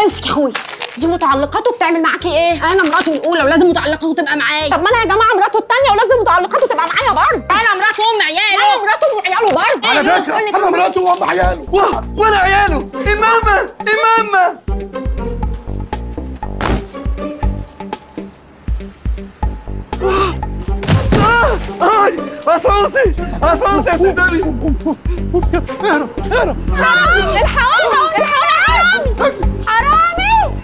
امسك يا اخويا دي متعلقاته بتعمل معاكي ايه انا مراته الاولى ولازم متعلقاته تبقى معايا طب ما انا يا جماعه مراته التانية ولازم متعلقاته تبقى معايا برضه انا مراته ام عياله انا مراته وعياله برضه على فكره انا مراته وام عياله و- وانا عياله امامه امامه آه، آي، عصعوصي عصعوصي يا سيدوني اهرب اهرب الحقوني الحقوني حرامي حرامي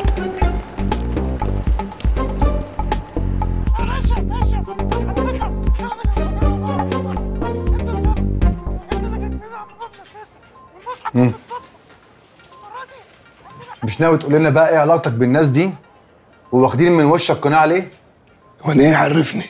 مش ناوي تقول لنا بقى ايه علاقتك بالناس دي وواخدين من وشك قناع ليه وانا ايه عرفني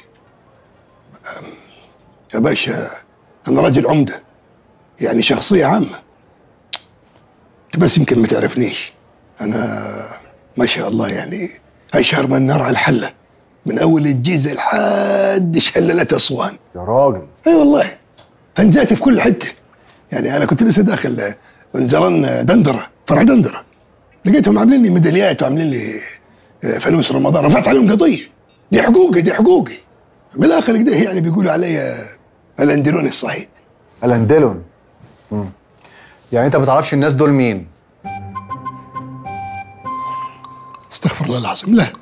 يا باشا انا راجل عمده يعني شخصيه عامه انت بس يمكن ما تعرفنيش انا ما شاء الله يعني اشهر من نار على الحله من اول الجيزه لحد شلالات اسوان يا راجل اي والله فنزاتي في كل حته يعني انا كنت لسه داخل وزران دندره فرع دندره لقيتهم عاملين لي ميداليات وعاملين لي فانوس رمضان رفعت عليهم قضيه دي حقوقي دي حقوقي من الاخر كده يعني بيقولوا علي الاندلوني الصعيد الاندلون مم. يعني انت ما تعرفش الناس دول مين استغفر الله العظيم لا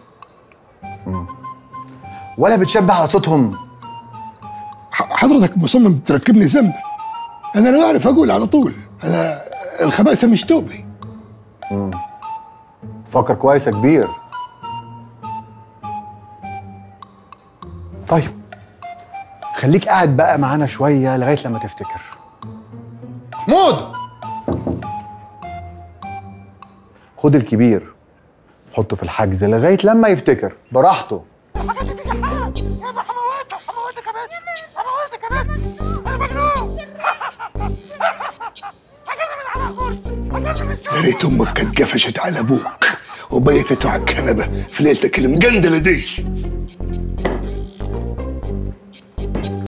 ولا بتشبه على صوتهم ح- حضرتك مصمم تركبني ذنب انا لو اعرف اقول على طول انا الخباثه مش توبي فكر كويس يا كبير طيب خليك قاعد بقى معانا شوية لغاية لما تفتكر محمود خد الكبير حطه في الحجز لغاية لما يفتكر براحته يا ريت امك كانت قفشت على ابوك وبيتته على الكنبه في ليلتك المجندله دي